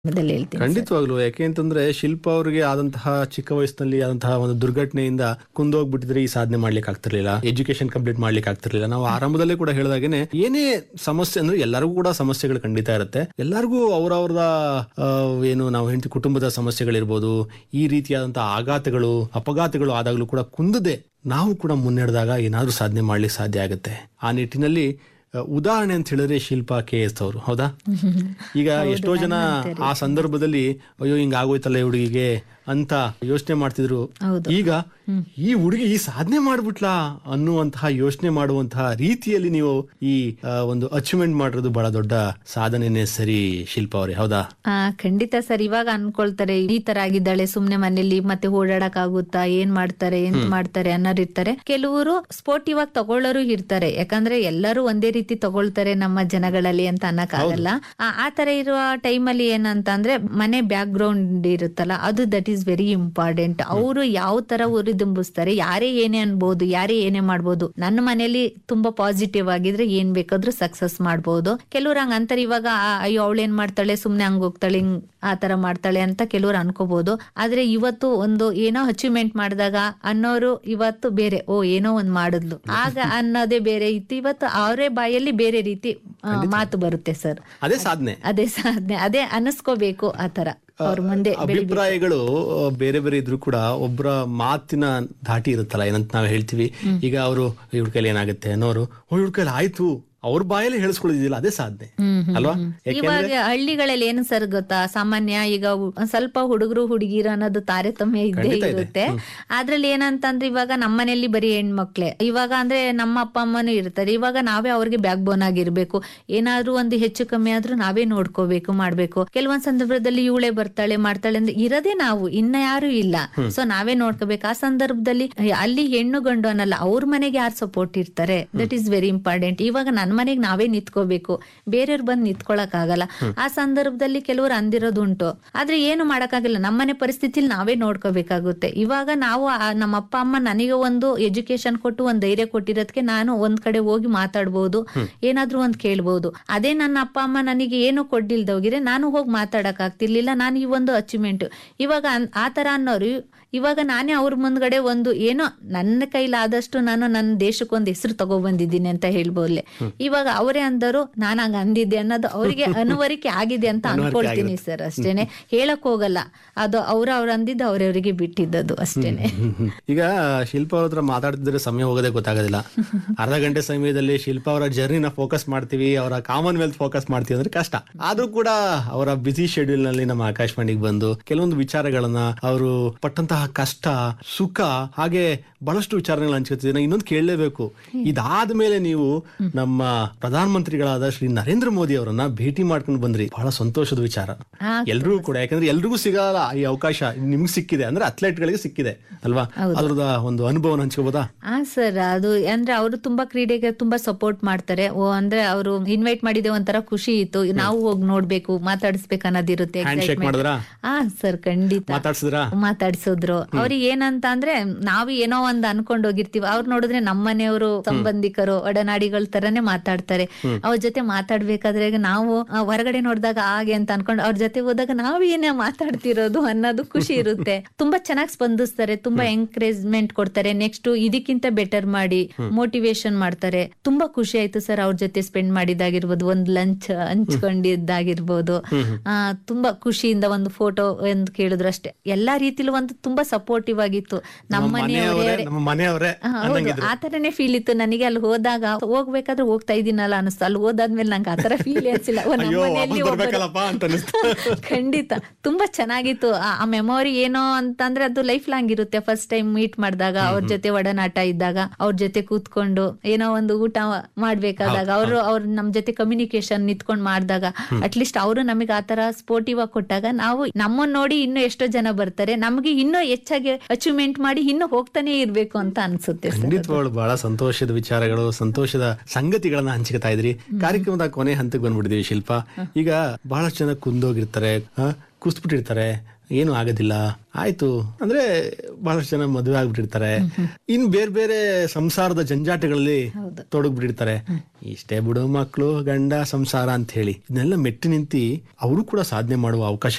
ದಲ್ಲಿ ಹೇಳ್ತೀನಿ ಖಂಡಿತವಾಗ್ಲು ಯಾಕೆ ಅಂತಂದ್ರೆ ಶಿಲ್ಪ ಅವರಿಗೆ ಆದಂತಹ ಚಿಕ್ಕ ವಯಸ್ಸಿನಲ್ಲಿ ಆದಂತಹ ಒಂದು ದುರ್ಘಟನೆಯಿಂದ ಕುಂದೋಗ್ಬಿಟ್ಟಿದ್ರೆ ಈ ಸಾಧನೆ ಮಾಡ್ಲಿಕ್ಕೆ ಆಗ್ತಿರ್ಲಿಲ್ಲ ಎಜುಕೇಶನ್ ಕಂಪ್ಲೀಟ್ ಮಾಡ್ಲಿಕ್ಕೆ ಆಗ್ತಿರ್ಲಿಲ್ಲ ನಾವು ಆರಂಭದಲ್ಲೇ ಕೂಡ ಹೇಳಿದಾಗೇನೆ ಏನೇ ಸಮಸ್ಯೆ ಅಂದ್ರೆ ಎಲ್ಲರಿಗೂ ಕೂಡ ಸಮಸ್ಯೆಗಳು ಖಂಡಿತ ಇರುತ್ತೆ ಎಲ್ಲರಿಗೂ ಅವರವರದ ಏನು ನಾವು ಹೇಳ್ತೀವಿ ಕುಟುಂಬದ ಸಮಸ್ಯೆಗಳಿರ್ಬೋದು ಈ ರೀತಿಯಾದಂತಹ ಆಘಾತಗಳು ಅಪಘಾತಗಳು ಆದಾಗಲೂ ಕೂಡ ಕುಂದದೆ ನಾವು ಕೂಡ ಮುನ್ನಡೆದಾಗ ಏನಾದ್ರೂ ಸಾಧನೆ ಮಾಡ್ಲಿಕ್ಕೆ ಸಾಧ್ಯ ಆಗುತ್ತೆ ಆ ನಿಟ್ಟಿನಲ್ಲಿ ಆ, ಉದಾಹರಣೆ ಅಂತ ಹೇಳಿದ್ರೆ ಶಿಲ್ಪಾ ಕೆ ಎಸ್ ಅವರು ಹೌದಾ ಈಗ ಎಷ್ಟೋ ಜನ ಆ ಸಂದರ್ಭದಲ್ಲಿ ಅಯ್ಯೋ ಹಿಂಗ ಆಗೋಯ್ತಲ್ಲ ಈ ಹುಡುಗಿಗೆ ಅಂತ ಯೋಚನೆ ಮಾಡ್ತಿದ್ರು ಹೌದು. ಈಗ ಈ ಹುಡುಗಿ ಈ ಸಾಧನೆ ಮಾಡ್ಬಿಟ್ಲಾ ಅನ್ನುವಂತಹ ಯೋಚನೆ ಮಾಡುವಂತಹ ರೀತಿಯಲ್ಲಿ ನೀವು ಈ ಆ, ಒಂದು ಅಚೀವ್ಮೆಂಟ್ ಮಾಡಿರೋದು ಬಹಳ ದೊಡ್ಡ ಸಾಧನೆನೇ ಸರಿ ಶಿಲ್ಪ ಅವರೇ ಹೌದಾ ಆ ಖಂಡಿತ ಸರ್ ಇವಾಗ ಅನ್ಕೊಳ್ತಾರೆ ಈ ತರ ಆಗಿದ್ದಾಳೆ ಸುಮ್ನೆ ಮನೇಲಿ ಮತ್ತೆ ಓಡಾಡಕ್ ಆಗುತ್ತಾ ಏನ್ ಮಾಡ್ತಾರೆ ಏನ್ ಮಾಡ್ತಾರೆ ಅನ್ನೋರು ಇರ್ತಾರೆ ಕೆಲವರು ಸ್ಪೋರ್ಟಿವ್ ಆಗಿ ತಗೊಳ್ಳೋರು ಇರ್ತಾರೆ ಯಾಕಂದ್ರೆ ಎಲ್ಲರೂ ಒಂದೇ ರೀತಿ ತಗೊಳ್ತಾರೆ ನಮ್ಮ ಜನಗಳಲ್ಲಿ ಅಂತ ಅನ್ನಕ್ಕಾಗಲ್ಲ ಆ- ಆ ತರ ಇರುವ ಟೈಮಲ್ಲಿ ಏನಂತ ಅಂದ್ರೆ ಮನೆ ಬ್ಯಾಕ್ ಗ್ರೌಂಡ್ ಇರುತ್ತಲ್ಲ ಅದು ದಟ್ ಈಸ್ ವೆರಿ ಇಂಪಾರ್ಟೆಂಟ್ ಅವರು ಯಾವ ತರ ಉರಿದುಂಬಿಸ್ತಾರೆ ಯಾರೇ ಏನೇ ಅನ್ಬೋದು ಯಾರೇ ಏನೇ ಮಾಡ್ಬೋದು ನನ್ನ ಮನೇಲಿ ತುಂಬಾ ಪಾಸಿಟಿವ್ ಆಗಿದ್ರೆ ಏನ್ ಬೇಕಾದ್ರೂ ಸಕ್ಸಸ್ ಮಾಡ್ಬೋದು ಕೆಲವ್ರು ಹಂಗ ಅಂತಾರೆ ಇವಾಗ ಆ, ಅಯ್ಯೋ ಅವಳು ಏನ್ ಮಾಡ್ತಾಳೆ ಸುಮ್ನೆ ಹಂಗ ಹೋಗ್ತಾಳೆ ಹಿಂಗ್ ಆ ತರ ಮಾಡ್ತಾಳೆ ಅಂತ ಕೆಲವ್ರು ಅನ್ಕೋಬಹುದು ಆದ್ರೆ ಇವತ್ತು ಒಂದು ಏನೋ ಅಚೀವ್ಮೆಂಟ್ ಮಾಡಿದಾಗ ಅನ್ನೋರು ಇವತ್ತು ಬೇರೆ ಓ ಏನೋ ಒಂದ್ ಮಾಡಿದ್ಲು ಆಗ ಅನ್ನೋದೇ ಬೇರೆ ಇತ್ತು ಇವತ್ತು ಅವರೇ ಬಾಯಲ್ಲಿ ಬೇರೆ ರೀತಿ ಆ, ಮಾತು ಬರುತ್ತೆ ಸರ್ ಅದೇ ಸಾಧನೆ ಅದೇ ಸಾಧನೆ ಅದೇ ಅನಿಸ್ಕೋಬೇಕು ಆ ತರ ಅವ್ರ ಮುಂದೆ ಅಭಿಪ್ರಾಯಗಳು ಆ, ಬೇರೆ ಬೇರೆ ಇದ್ರು ಕೂಡ ಒಬ್ಬರ ಮಾತಿನ ಧಾಟಿ ಇರುತ್ತಲ್ಲ ಏನಂತ ನಾವು ಹೇಳ್ತೀವಿ ಈಗ ಅವರು ಇವ್ರ ಕೈಲಿ ಏನಾಗುತ್ತೆ ಅನ್ನೋರು ಓ ಇವ್ರ ಕೈಲಿ ಆಯ್ತು ಅವ್ರ ಬಾಯಲ್ಲಿ ಹೇಳಿಸ್ಕೊಳ್ಳೋದಿಲ್ಲ ಅದೇ ಸಾಧನೆ ಅಲ್ವಾ ಇವಾಗ ಹಳ್ಳಿಗಳಲ್ಲಿ ಏನು ಸರ್ ಗೊತ್ತಾ ಸಾಮಾನ್ಯ ಈಗ ಹು- ಒಂದ್ ಸ್ವಲ್ಪ ಹುಡುಗರು ಹುಡುಗಿರು ಅನ್ನೋದು ತಾರತಮ್ಯ ಇದ್ದೇ ಖಂಡಿತ ಇದೆ. ಇರುತ್ತೆ ಅದ್ರಲ್ಲಿ ಏನಂತಂದ್ರೆ ಇವಾಗ ನಮ್ಮ ಮನೆಯಲ್ಲಿ ಬರೀ ಹೆಣ್ಮಕ್ಳೆ ಇವಾಗ ಅಂದ್ರೆ ನಮ್ಮ ಅಪ್ಪ ಅಮ್ಮನೂ ಇರ್ತಾರೆ ಇವಾಗ ನಾವೇ ಅವ್ರಿಗೆ ಬ್ಯಾಕ್ ಬೋನ್ ಆಗಿರ್ಬೇಕು ಏನಾದ್ರೂ ಒಂದು ಹೆಚ್ಚು ಕಮ್ಮಿ ಆದ್ರೂ ನಾವೇ ನೋಡ್ಕೋಬೇಕು ಮಾಡ್ಬೇಕು ಕೆಲವೊಂದ್ ಸಂದರ್ಭದಲ್ಲಿ ಇವಳೆ ಬರ್ತಾಳೆ ಮಾಡ್ತಾಳೆ ಅಂದ್ರೆ ಇರೋದೇ ನಾವು ಇನ್ನ ಯಾರು ಇಲ್ಲ ಸೊ ನಾವೇ ನೋಡ್ಕೋಬೇಕು ಆ ಸಂದರ್ಭದಲ್ಲಿ ಅಲ್ಲಿ ಹೆಣ್ಣು ಗಂಡು ಅನ್ನಲ್ಲ ಅವ್ರ ಮನೆಗೆ ಯಾರು ಸಪೋರ್ಟ್ ಇರ್ತಾರೆ ದಟ್ ಈಸ್ ವೆರಿ ಇಂಪಾರ್ಟೆಂಟ್ ಇವಾಗ ನನ್ನ ಮನೆಗೆ ನಾವೇ ನಿಂತ್ಕೋಬೇಕು ಬೇರೆಯವ್ರು ಬಂದು ನಿಂತ್ಕೊಳಕ್ ಆಗಲ್ಲ ಆ ಸಂದರ್ಭದಲ್ಲಿ ಕೆಲವರು ಅಂದಿರೋದುಂಟು ಆದ್ರೆ ಏನು ಮಾಡಕ್ಕಾಗಲ್ಲ ನಮ್ಮನೆ ಪರಿಸ್ಥಿತಿಲಿ ನಾವೇ ನೋಡ್ಕೋಬೇಕಾಗುತ್ತೆ ಇವಾಗ ನಾವು ಆ- ನಮ್ಮ ಅಪ್ಪ ಅಮ್ಮ ನನಗೆ ಒಂದು ಎಜುಕೇಶನ್ ಕೊಟ್ಟು ಒಂದ್ ಧೈರ್ಯ ಕೊಟ್ಟಿರೋದಕ್ಕೆ ನಾನು ಒಂದ್ ಕಡೆ ಹೋಗಿ ಮಾತಾಡ್ಬೋದು ಏನಾದ್ರೂ ಒಂದ್ ಕೇಳ್ಬೋದು ಅದೇ ನನ್ನ ಅಪ್ಪ ಅಮ್ಮ ನನಗೆ ಏನು ಕೊಡ್ಡಿಲ್ದೋಗಿದ್ರೆ ನಾನು ಹೋಗಿ ಮಾತಾಡಕ್ ಆಗ್ತಿರ್ಲಿಲ್ಲ ನಾನು ಈ ಒಂದು ಅಚೀವ್ಮೆಂಟ್ ಇವಾಗ ಅನ್- ಆ ತರ ಅನ್ನೋರು ಇವಾಗ ನಾನೇ ಅವ್ರ ಮುಂದ್ಗಡೆ ಒಂದು ಏನೋ ನನ್ನ ಕೈಲಾದಷ್ಟು ನಾನು ನನ್ನ ದೇಶಕ್ಕೊಂದು ಹೆಸರು ತಗೊಬಂದಿದ್ದೀನಿ ಅಂತ ಹೇಳ್ಬೋದ್ಲೆ ಇವಾಗ ಅವರೇ ಅಂದರು ನಾನು ಹಂಗ ಅಂದಿದ್ದೆ ಅನ್ನೋದು ಅವರಿಗೆ ಅನುವರಿಕೆ ಆಗಿದೆ ಅಂತ ಅನ್ಕೊಳ್ತೀನಿ ಸರ್ ಅಷ್ಟೇನೆ ಹೇಳಕ್ ಹೋಗಲ್ಲ ಅದು ಅವ್ರ ಅವ್ರ ಅಂದಿದ್ದು ಅವ್ರವ್ರಿಗೆ ಬಿಟ್ಟಿದ್ದದು ಅಷ್ಟೇನೆ ಈಗ ಶಿಲ್ಪ ಅವ್ರ ಹತ್ರ ಮಾತಾಡ್ತಿದ್ರೆ ಸಮಯ ಹೋಗೋದೇ ಗೊತ್ತಾಗೋದಿಲ್ಲ ಅರ್ಧ ಗಂಟೆ ಸಮಯದಲ್ಲಿ ಶಿಲ್ಪ ಅವರ ಜರ್ನಿನ ಫೋಕಸ್ ಮಾಡ್ತೀವಿ ಅವರ ಕಾಮನ್ ವೆಲ್ತ್ ಫೋಕಸ್ ಮಾಡ್ತೀವಿ ಅಂದ್ರೆ ಕಷ್ಟ ಆದ್ರೂ ಕೂಡ ಅವರ ಬಿಸಿ ಶೆಡ್ಯೂಲ್ ನಲ್ಲಿ ನಮ್ಮ ಆಕಾಶವಾಣಿಗೆ ಬಂದು ಕೆಲವೊಂದು ವಿಚಾರಗಳನ್ನ ಅವರು ಪಟ್ಟಂತಹ ಕಷ್ಟ ಸುಖ ಹಾಗೆ ಬಹಳಷ್ಟು ವಿಚಾರಗಳನ್ನ ಹಂಚ್ಕೊತಿದ್ದೀವಿ ಇನ್ನೊಂದು ಕೇಳಲೇಬೇಕು ಇದಾದ್ಮೇಲೆ ನೀವು ನಮ್ಮ ಪ್ರಧಾನಮಂತ್ರಿಗಳಾದ ಶ್ರೀ ನರೇಂದ್ರ ಮೋದಿ ಅವರನ್ನ ಭೇಟಿ ಮಾಡ್ಕೊಂಡು ಬಂದ್ರಿ ಬಹಳ ಸಂತೋಷದ ವಿಚಾರ ಹಾ, ಎಲ್ರಿಗೂ ಕೂಡ ಯಾಕಂದ್ರೆ ಎಲ್ರಿಗೂ ಸಿಗಲ್ಲ ಈ ಅವಕಾಶ ನಿಮ್ಗೆ ಸಿಕ್ಕಿದೆ ಅಂದ್ರೆ ಅಥ್ಲೆಟ್ ಗಳಿಗೆ ಸಿಕ್ಕಿದೆ ಅಲ್ವಾ ಅದ್ರದ ಒಂದು ಅನುಭವನ ಹಂಚ್ಕೋಬೋದಾ ಹಾ ಸರ್ ಅದು ಅಂದ್ರೆ ಅವರು ತುಂಬಾ ಕ್ರೀಡೆಗೆ ತುಂಬಾ ಸಪೋರ್ಟ್ ಮಾಡ್ತಾರೆ ಓ ಅಂದ್ರೆ ಅವರು ಇನ್ವೈಟ್ ಮಾಡಿದೆ ಒಂಥರ ಖುಷಿ ಇತ್ತು ನಾವು ಹೋಗಿ ನೋಡ್ಬೇಕು ಮಾತಾಡಿಸ್ಬೇಕು ಅನ್ನೋದಿರುತ್ತೆ ಹ್ಯಾಂಡ್ ಶೇಕ್ ಮಾಡಿದ್ರಾ ಹಾ ಸರ್ ಖಂಡಿತ ಮಾತಾಡ್ಸಿದ್ರಾ ಮಾತಾಡ್ಸಿದ್ರು ಅವ್ರಿಗೆ ಏನಂತ ಅಂದ್ರೆ ನಾವು ಏನೋ ಒಂದ್ ಅನ್ಕೊಂಡ್ ಹೋಗಿರ್ತೀವಿ ಅವ್ರು ನೋಡಿದ್ರೆ ನಮ್ಮ ಮನೆಯವರು ಸಂಬಂಧಿಕರು ಒಡನಾಡಿಗಳ ತರನೇ ಮಾತಾಡ್ತಾರೆ ಅವ್ರ ಜೊತೆ ಮಾತಾಡ್ಬೇಕಾದ್ರೆ ನಾವು ಆ, ಹೊರಗಡೆ ನೋಡಿದಾಗ ಹಾಗೆ ಅಂತ ಅನ್ಕೊಂಡು ಅವ್ರ ಜೊತೆ ಹೋದಾಗ ನಾವ್ ಏನೇ ಮಾತಾಡ್ತಿರೋದು ಅನ್ನೋದು ಖುಷಿ ಇರುತ್ತೆ ತುಂಬಾ ಚೆನ್ನಾಗಿ ಸ್ಪಂದಿಸ್ತಾರೆ ತುಂಬಾ ಎಂಕರೇಜ್ಮೆಂಟ್ ಕೊಡ್ತಾರೆ ನೆಕ್ಸ್ಟ್ ಇದಕ್ಕಿಂತ ಬೆಟರ್ ಮಾಡಿ ಮೋಟಿವೇಶನ್ ಮಾಡ್ತಾರೆ ತುಂಬಾ ಖುಷಿ ಆಯ್ತು ಸರ್ ಅವ್ರ ಜೊತೆ ಸ್ಪೆಂಡ್ ಮಾಡಿದಾಗಿರ್ಬೋದು ಒಂದ್ ಲಂಚ್ ಹಂಚ್ಕೊಂಡಿದ್ದಾಗಿರ್ಬೋದು ಆ, ತುಂಬಾ ಖುಷಿಯಿಂದ ಒಂದು ಫೋಟೋ ಎಂದು ಕೇಳಿದ್ರು ಅಷ್ಟೇ ಎಲ್ಲಾ ರೀತಿಲೂ ಒಂದು ತುಂಬಾ ಸಪೋರ್ಟಿವ್ ಆಗಿತ್ತು ನಮ್ಮ ಮನೆಯವರೇ ಮನೆಯವರೇ ನಮ್ಮ ಮನೆಯವರೇ ಆ, ಹೌದು ಆ ತರನೇ ಫೀಲ್ ಇತ್ತು ನನಗೆ ಅಲ್ಲಿ ಹೋದಾಗ ಹೋಗ್ಬೇಕಾದ್ರೆ ಹೋಗ್ತಾ ಇದೀನಲ್ಲ ಅನಿಸ್ತು ಅಲ್ಲಿ ಹೋದಾದ್ಮೇಲೆ ನಂಗೆ ಆತರ ಫೀಲ್ ಅನ್ಸಿಲ್ಲ ಓ, ನಮ್ಮ ಅಯ್ಯೋ ಮನೆಯಲ್ಲಿ ವಾಪಸ್ ಒಬ್ಬರು- ಬರ್ಬೇಕಲ್ಲಪ್ಪ ಅಂತ ಅನಿಸ್ತು ಖಂಡಿತ ತುಂಬಾ ಚೆನ್ನಾಗಿತ್ತು ಆ- ಆ ಮೆಮೊರಿ ಏನೋ ಅಂತಂದ್ರೆ ಅದು ಲೈಫ್ ಲಾಂಗ್ ಇರುತ್ತೆ ಫಸ್ಟ್ ಟೈಮ್ ಮೀಟ್ ಮಾಡಿದಾಗ ಅವ್ರ ಜೊತೆ ಒಡನಾಟ ಇದ್ದಾಗ ಅವ್ರ ಜೊತೆ ಕೂತ್ಕೊಂಡು ಏನೋ ಒಂದು ಊಟ ಮಾಡ್ಬೇಕಾದಾಗ ಅವರು ಅವ್ರ ನಮ್ ಜೊತೆ ಕಮ್ಯುನಿಕೇಶನ್ ನಿಂತ್ಕೊಂಡ್ ಮಾಡಿದಾಗ ಅಟ್ಲೀಸ್ಟ್ ಅವರು ನಮಗೆ ಆತರ ಸ್ಪೋರ್ಟಿವ್ ಆಗಿ ಕೊಟ್ಟಾಗ ನಾವು ನಮ್ಮನ್ನ ನೋಡಿ ಇನ್ನೂ ಎಷ್ಟೋ ಜನ ಬರ್ತಾರೆ ನಮಗೆ ಇನ್ನೂ ಹೆಚ್ಚಾಗಿ ಅಚೀವ್ಮೆಂಟ್ ಮಾಡಿ ಇನ್ನೂ ಹೋಗ್ತಾನೆ ಇರ್ಬೇಕು ಅಂತ ಅನ್ಸುತ್ತೆ ಸರ್ ಖಂಡಿತವಾಗ್ಲು ಬಹಳ ಸಂತೋಷದ ವಿಚಾರಗಳು ಸಂತೋಷದ ಸಂಗತಿಗಳನ್ನ ಹಂಚ್ಕೊತಾ ಇದ್ರಿ ಕಾರ್ಯಕ್ರಮದ ಕೊನೆ ಹಂತಕ್ಕೆ ಬಂದ್ಬಿಟ್ಟಿದೀವಿ ಶಿಲ್ಪ ಈಗ ಬಹಳಷ್ಟು ಜನ ಕುಂದೋಗಿರ್ತಾರೆ ಆ, ಕುಸ್ಬಿಟ್ಟಿರ್ತಾರೆ ಏನು ಆಗೋದಿಲ್ಲ ಆಯ್ತು ಅಂದ್ರೆ ಬಹಳಷ್ಟು ಜನ ಮದುವೆ ಆಗ್ಬಿಟ್ಟಿರ್ತಾರೆ ಇನ್ ಬೇರೆ ಬೇರೆ ಸಂಸಾರದ ಜಂಜಾಟಗಳಲ್ಲಿ ತೊಡಗ್ಬಿಟ್ಟಿರ್ತಾರೆ ಇಷ್ಟೇ ಬಿಡು ಮಕ್ಕಳು ಗಂಡ ಸಂಸಾರ ಅಂತ ಹೇಳಿ ಇದನ್ನೆಲ್ಲ ಮೆಟ್ಟಿ ನಿಂತಿ ಅವರು ಕೂಡ ಸಾಧನೆ ಮಾಡುವ ಅವಕಾಶ